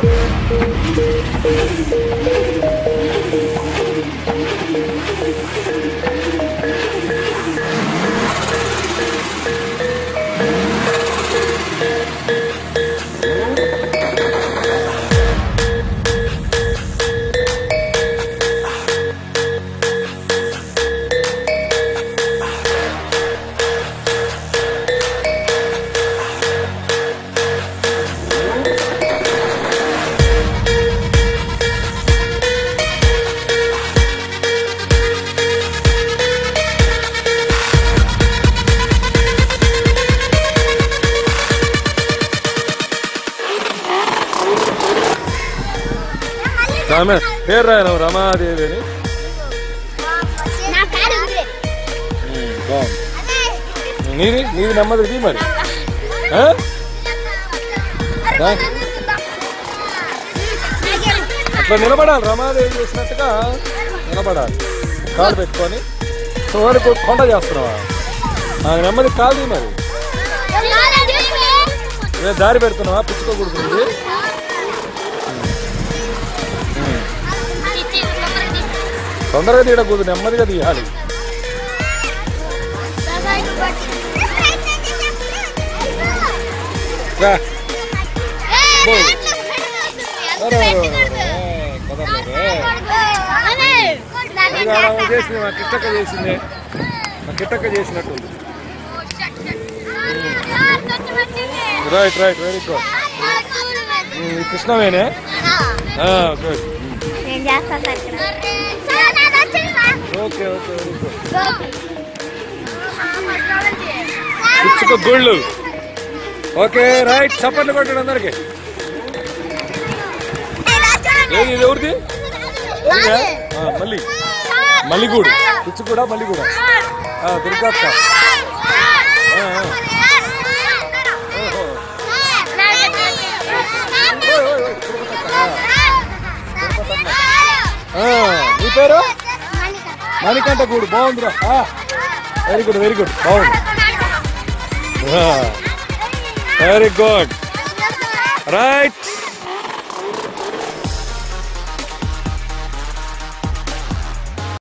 ఆమె పేరు రాయను రమాదేవి అని నా కారు ఉంది ఉమ్, బాగుంది నీది నీది నెమ్మది మరి ఆ? దా. అట్లా నిలబడాలి రమాదేవి చేసినట్టుగా నిలబడాలి కాలు పెట్టుకొని చివరికి కొండ చేస్తున్నావా ఆ, నెమ్మది కాదు మరి ఏ దారి పెడుతున్నావా పుచ్చుకోకూడదు తొందరగా తీయకూడదు నెమ్మదిగా తీయాలి రా. బో. అరే, అరే, అరే, అరే, కుదరలేదే. ఇదిగో ఆమె చేసింది మా కిట్టక్క చేసిందే మా కిట్టక్క చేసినట్టుంది రైట్ రైట్ వెరీ గుడ్ ఈ కృష్ణవేనే గుడ్ నేను చేస్తాను అక్కడ ఓకే ఓకే వెరీ గుడ్ పుచ్చుక గుళ్ళు ఓకే రైట్ చప్పట్లు కొట్టండి అందరికి ఏది ఇది ఎవరిది ఇదా? ఆ, మళ్ళీ మల్లిగూడు పుచ్చుకూడ మల్లిగూడ ఆ, దుర్గక్క ఆ, ఆ. ఓహో. ఓయ్, ఓయ్, ఓయ్, తిరుపతక్క. ఆ, నీ పేరు మణికంఠ గూడు బాగుందిరా వెరీ గుడ్ వెరీ గుడ్ బాగుంది వెరీ గుడ్ రైట్